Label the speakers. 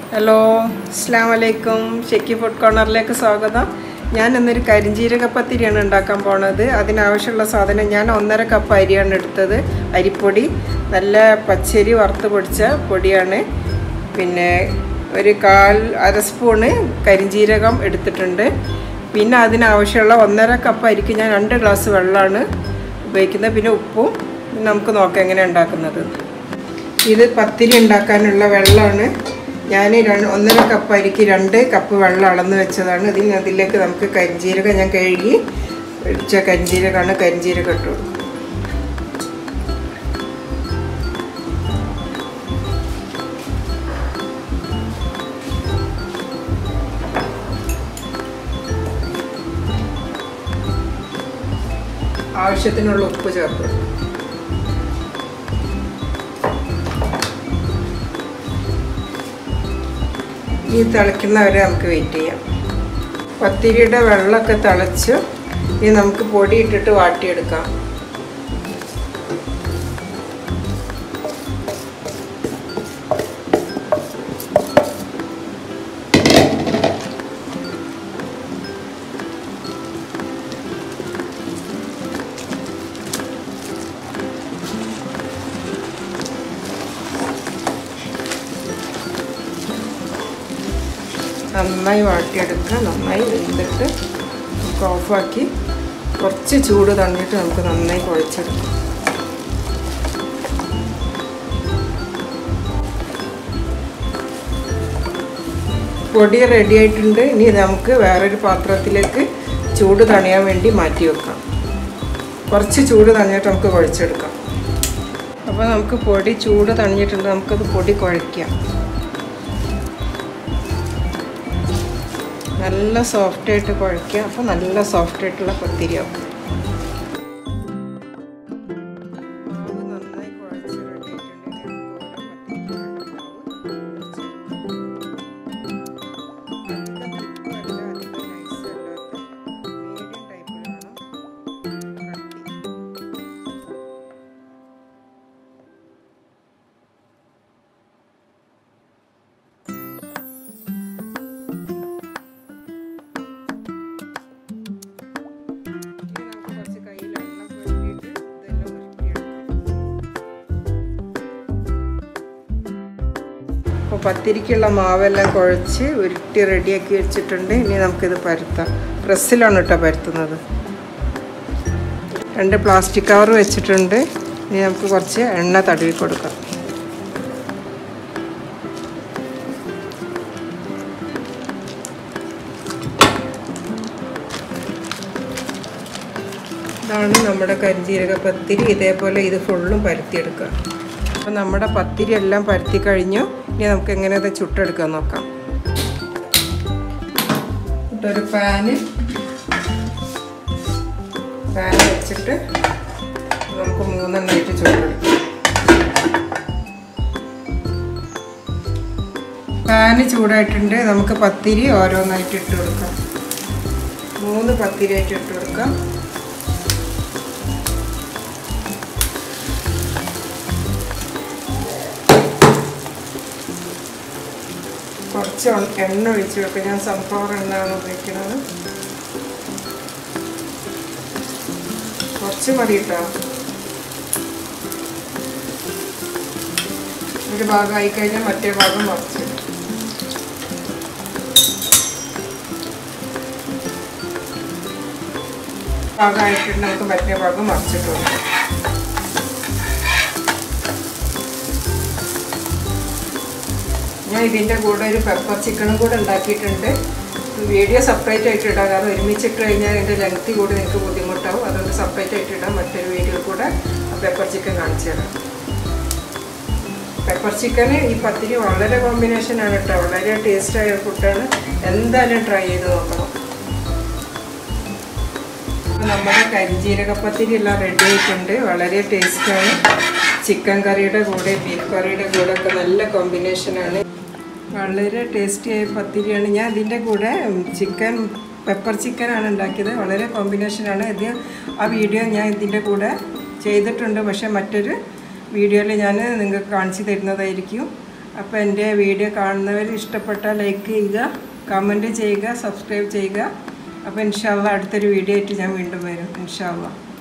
Speaker 1: hello അസ്സാം വലൈക്കും ഷെക്കി food കോർണറിലേക്ക് സ്വാഗതം ഞാൻ ഇന്നൊരു കരിഞ്ജീരക പത്തിരിയാണ് ഉണ്ടാക്കാൻ പോണത് അതിനാവശ്യമുള്ള സാധനം ഞാൻ ഒന്നര കപ്പ് അരിയാണ് എടുത്തത് അരിപ്പൊടി നല്ല പച്ചരി വറുത്ത് പൊടിച്ച പൊടിയാണ് പിന്നെ ഒരു കാൽ അര സ്പൂണ് കരിഞ്ജീരകം എടുത്തിട്ടുണ്ട് പിന്നെ അതിനാവശ്യമുള്ള ഒന്നര കപ്പ് അരിക്ക് ഞാൻ രണ്ട് ഗ്ലാസ് വെള്ളമാണ് ഉപയോഗിക്കുന്നത് പിന്നെ ഉപ്പും നമുക്ക് നോക്കാം എങ്ങനെ ഉണ്ടാക്കുന്നത് ഇത് പത്തിരി ഉണ്ടാക്കാനുള്ള വെള്ളമാണ് ഞാൻ രണ്ട് ഒന്നര കപ്പ് അരിക്ക് രണ്ട് കപ്പ് വെള്ളം അളന്ന് വെച്ചതാണ് ഇതിന് അതിലേക്ക് നമുക്ക് കരിഞ്ജീരകം ഞാൻ കഴുകി ഒഴിച്ച കരിഞ്ജീരകമാണ് കരിഞ്ജീരകം ഇട്ട് കൊടുക്കും ആവശ്യത്തിനുള്ള ഉപ്പ് ചേർത്ത് കൊടുക്കും ഈ തിളയ്ക്കുന്നവരെ നമുക്ക് വെയിറ്റ് ചെയ്യാം പത്തിരിയുടെ വെള്ളമൊക്കെ തിളച്ച് ഇനി നമുക്ക് പൊടി ഇട്ടിട്ട് വാട്ടിയെടുക്കാം നന്നായി വാട്ടിയെടുക്കുക നന്നായി വെന്തിട്ട് നമുക്ക് ഓഫാക്കി കുറച്ച് ചൂട് തന്നിട്ട് നമുക്ക് നന്നായി കുഴച്ചെടുക്കാം പൊടി റെഡി ആയിട്ടുണ്ട് ഇനി നമുക്ക് വേറൊരു പാത്രത്തിലേക്ക് ചൂട് തണിയാൻ വേണ്ടി മാറ്റി വെക്കാം കുറച്ച് ചൂട് തണിഞ്ഞിട്ട് നമുക്ക് കുഴച്ചെടുക്കാം അപ്പോൾ നമുക്ക് പൊടി ചൂട് തണിഞ്ഞിട്ടുണ്ട് നമുക്കത് പൊടി കുഴയ്ക്കാം നല്ല സോഫ്റ്റ് ആയിട്ട് കുഴയ്ക്കുക അപ്പോൾ നല്ല സോഫ്റ്റ് ആയിട്ടുള്ള പത്തിരിയാവും മാവ് നന്നായി കുഴച്ച് റെഡി ആയിട്ടുണ്ടെങ്കിൽ നമുക്ക് ഓരോ പത്തിരിയാണ് ഉണ്ടാവും അധികം തിക്കല്ല അധികം നൈസ് അല്ലാത്ത മീഡിയം ടൈപ്പിൽ വേണം കട്ടി ഇനി നമുക്ക് കുറച്ച് കയ്യിൽ എണ്ണ പുരട്ടിയിട്ട് ഇതെല്ലാം ഉരുട്ടിയെടുക്കാം അപ്പോൾ പത്തിരിക്കുള്ള മാവെല്ലാം കുഴച്ച് ഉരുട്ടി റെഡിയാക്കി വെച്ചിട്ടുണ്ട് ഇനി നമുക്കിത് പരത്താം പ്രസ്സിലാണ് കേട്ടോ പരത്തുന്നത് രണ്ട് പ്ലാസ്റ്റിക് കവർ വെച്ചിട്ടുണ്ട് ഇനി നമുക്ക് കുറച്ച് എണ്ണ തടവി കൊടുക്കാം ഇതാണ് നമ്മുടെ കരിഞ്ജീരക പത്തിരി ഇതേപോലെ ഇത് ഫുള്ളും പരത്തിയെടുക്കുക അപ്പോൾ നമ്മുടെ പത്തിരി എല്ലാം പരത്തി കഴിഞ്ഞു ഇനി നമുക്ക് എങ്ങനെ അത് ചുട്ടെടുക്കാൻ നോക്കാം ഒരു പാന് പാൻ വെച്ചിട്ട് നമുക്ക് മൂന്നെണ്ണമായിട്ട് ചുട്ടെടുക്കാം പാന് ചൂടായിട്ടുണ്ട് നമുക്ക് പത്തിരി ഓരോന്നായിട്ട് ഇട്ട് കൊടുക്കാം മൂന്ന് പത്തിരിയായിട്ട് ഇട്ട് കൊടുക്കാം കുറച്ച് എണ്ണ ഒഴിച്ച് വെക്കും ഞാൻ സൺഫ്ലവർ എണ്ണയാണ് ഉപയോഗിക്കുന്നത് കുറച്ച് മതി കേട്ടോ ഒരു ഭാഗമായി കഴിഞ്ഞാൽ മറ്റേ ഭാഗം മറിച്ച് ഭാഗമായിട്ടുണ്ട് നമുക്ക് മറ്റേ ഭാഗം മറിച്ചിട്ട് കൊടുക്കാം ഞാൻ ഇതിൻ്റെ കൂടെ ഒരു പെപ്പർ ചിക്കനും കൂടെ ഉണ്ടാക്കിയിട്ടുണ്ട് വീഡിയോ സെപ്പറേറ്റ് ആയിട്ട് ഇടാം കാരണം ഒരുമിച്ചിട്ട് കഴിഞ്ഞാൽ അതിൻ്റെ ലെങ്തി കൂടി നിങ്ങൾക്ക് ബുദ്ധിമുട്ടാവും അതുകൊണ്ട് സെപ്പറേറ്റ് ആയിട്ട് ഇടാം മറ്റൊരു വീഡിയോ കൂടെ പെപ്പർ ചിക്കൻ കാണിച്ചു തരാം പെപ്പർ ചിക്കന് ഈ പത്തിരി വളരെ കോമ്പിനേഷനാണ് കേട്ടോ വളരെ ടേസ്റ്റായ ഫുഡാണ് എന്തായാലും ട്രൈ ചെയ്ത് നോക്കണം നമ്മുടെ കരിഞ്ജീരകപ്പത്തിരി എല്ലാം റെഡി ആയിട്ടുണ്ട് വളരെ ടേസ്റ്റാണ് ചിക്കൻ കറിയുടെ കൂടെ ബീഫ് കറിയുടെ കൂടെ ഒക്കെ നല്ല കോമ്പിനേഷനാണ് വളരെ ടേസ്റ്റിയായ പത്തിരിയാണ് ഞാൻ ഇതിൻ്റെ കൂടെ ചിക്കൻ പെപ്പർ ചിക്കനാണ് ഉണ്ടാക്കിയത് വളരെ കോമ്പിനേഷനാണ് ഇത് ആ വീഡിയോ ഞാൻ ഇതിൻ്റെ കൂടെ ചെയ്തിട്ടുണ്ട് പക്ഷേ മറ്റൊരു വീഡിയോയിൽ ഞാൻ നിങ്ങൾക്ക് കാണിച്ചു തരുന്നതായിരിക്കും അപ്പോൾ എൻ്റെ വീഡിയോ കാണുന്നവർ ഇഷ്ടപ്പെട്ടാൽ ലൈക്ക് ചെയ്യുക കമൻറ്റ് ചെയ്യുക സബ്സ്ക്രൈബ് ചെയ്യുക അപ്പോൾ ഇൻഷാല്ല അടുത്തൊരു വീഡിയോ ആയിട്ട് ഞാൻ വീണ്ടും വരും ഇൻഷാല്ല